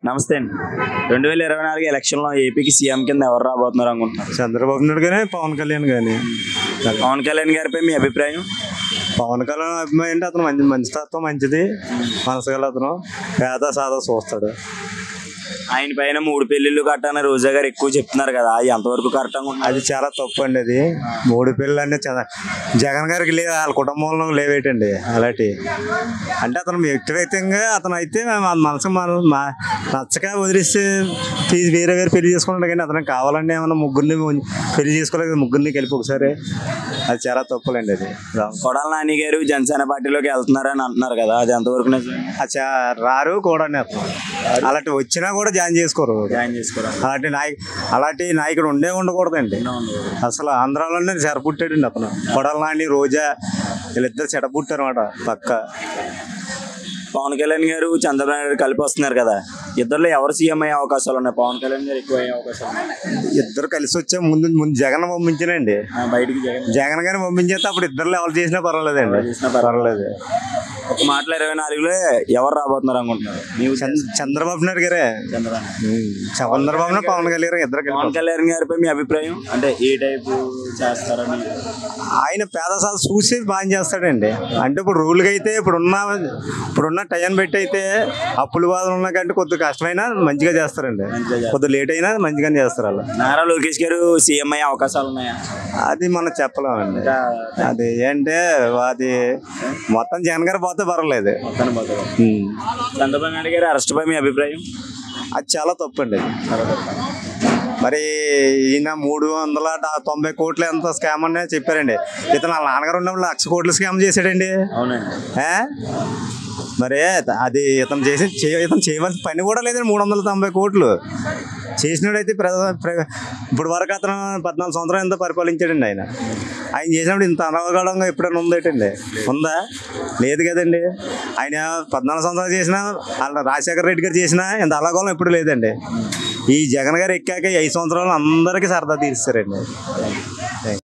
నమస్తే అండి రెండు వేల ఇరవై నాలుగు ఎలక్షన్లో ఏపీకి సీఎం కింద ఎవరు రాబోతున్నారు అనుకుంటున్నారు చంద్రబాబు నాయుడు కానీ పవన్ కళ్యాణ్ కానీ పవన్ కళ్యాణ్ గారిపై మీ అభిప్రాయం పవన్ కళ్యాణ్ అభిమాని అంటే అతను మంచి మంచి తత్వం మంచిది మనసు గల అతను పేద సాదా చూస్తాడు ఆయన పైన మూడు పెళ్లిళ్ళు కట్టాలని రోజా గారు ఎక్కువ చెప్తున్నారు కదా అది ఎంతవరకు కరెక్ట్ అనుకుంటున్నారు అది చాలా తప్పు అండి అది మూడు పిల్లలు అంటే చాలా జగన్ గారికి లేదు వాళ్ళ కుటుంబంలో లేవేటండి అలాంటి అంటే అతను వ్యక్తిగతంగా అతను అయితే మన మనసు మన మా- నచ్చక వదిలేస్తే తీసి వేరే వేరే పెళ్లి చేసుకుంటాడు కానీ అతనికి కావాలంటే ఏమన్నా ముగ్గురిని పెళ్లి చేసుకోలేదు ముగ్గురిని కలిపి ఒకసారి అది చాలా తప్పులండి అది రాంగ్. కొడాల నాని గారు జనసేన పార్టీలోకి వెళ్తున్నారని అంటున్నారు కదా అది ఎంతవరకు నిజం అచ్చా రారు కూడా అతను అలాంటి వచ్చినా కూడా జాయిన్ చేసుకోరు జాయిన్ చేసుకోవడం అలాంటి నాయ అలాంటి నాయకుడు ఉండే ఉండకూడదండి అసలు ఆంధ్రాలోనే చెరపుట్టాడండి అతను కొడాల నాని రోజా వీళ్ళిద్దరు చెడపుట్టారు అనమాట పక్క పవన్ కళ్యాణ్ గారు చంద్రబాబు నాయుడు గారు కలిపి వస్తున్నారు కదా ఇద్దరులో ఎవరు సీఎం అయ్యే అవకాశాలు ఉన్నాయి పవన్ కళ్యాణ్ గారు ఎక్కువ అయ్యే అవకాశాలు ఉన్నాయి. ఇద్దరు కలిసి వచ్చే ముందు ముందు జగన్ పంపించానండి ఆ, బయటికి జగన్ జగన్ గారిని పంపించేస్తే అప్పుడు ఇద్దరు ఎవరు చేసినా పర్వాలేదండి చేసినా పర్వాలేదు ఒక మాటలో ఇరవై నాలుగులో ఎవరు రాబోతున్నారు అనుకుంటున్నారు నీవు చంద్ర- చంద్రబాబు నాయుడు గారే చంద్రబాబు ఉమ్. చంద్రబాబు నాయుడు పవన్ కళ్యాణ్ ఇద్దరు కలిపి పవన్ కళ్యాణ్ గారిపై మీ అభిప్రాయం అంటే ఏ టైపు చేస్తారని ఆయన పేద సాధ చూసి బాగా చేస్తాడండి అంటే ఇప్పుడు రూల్గా అయితే ఇప్పుడున్న ఇప్పుడున్న టైం పెట్టి అయితే అప్పుల బాధలు ఉన్న కంటే కొద్దిగా కష్టమైనా మంచిగా చేస్తారండి కొద్దిగా లేట్ అయినా మంచిగానే చేస్తారు వాళ్ళు నారా లోకేష్ గారు సీఎం అయ్యే అవకాశాలు ఉన్నాయా అది మనం చెప్పలేమండి ఇంకా అది ఏంటంటే అది మొత్తం జగన్ గారు పోతే పర్వాలేదు మొత్తాన్ని పోతారు. ఉమ్. చంద్రబాబు నాయుడు గారి అరెస్ట్ పై మీ అభిప్రాయం అది చాలా తప్పండి అది మరి ఈయన మూడు వందల డా- తొంభై కోట్లు ఎంత స్కామ్ అని చెప్పారండి ఇతను వాళ్ళ నాన్నగారు ఉన్నప్పుడు లక్ష కోట్లు స్కామ్ చేశాడండి అవునండి ఏ? మరి అది ఇతను చేసి చేయ- ఇతను చేయవలసిన పని కూడా లేదండి మూడు వందల తొంభై కోట్లు చేసినాడైతే ప్రజా ప్ర- ఇప్పుడు వరకు అతను పద్నాలుగు సంవత్సరాలు ఎంత పరిపాలించాడండి ఆయన ఆయన చేసినప్పుడు ఇంత అనవగాడంగా ఎప్పుడైనా ఉందేటండి ఉందా లేదు కదండి ఆయన పద్నాలుగు సంవత్సరాలు చేసినా వాళ్ళ రాజశేఖర రెడ్డి గారు చేసినా ఇంత అలాగోళం ఎప్పుడు లేదండి ఈ జగన్ గారు ఎక్కాక ఈ ఐదు సంవత్సరాలు అందరికీ సరదా తీరుస్తారండి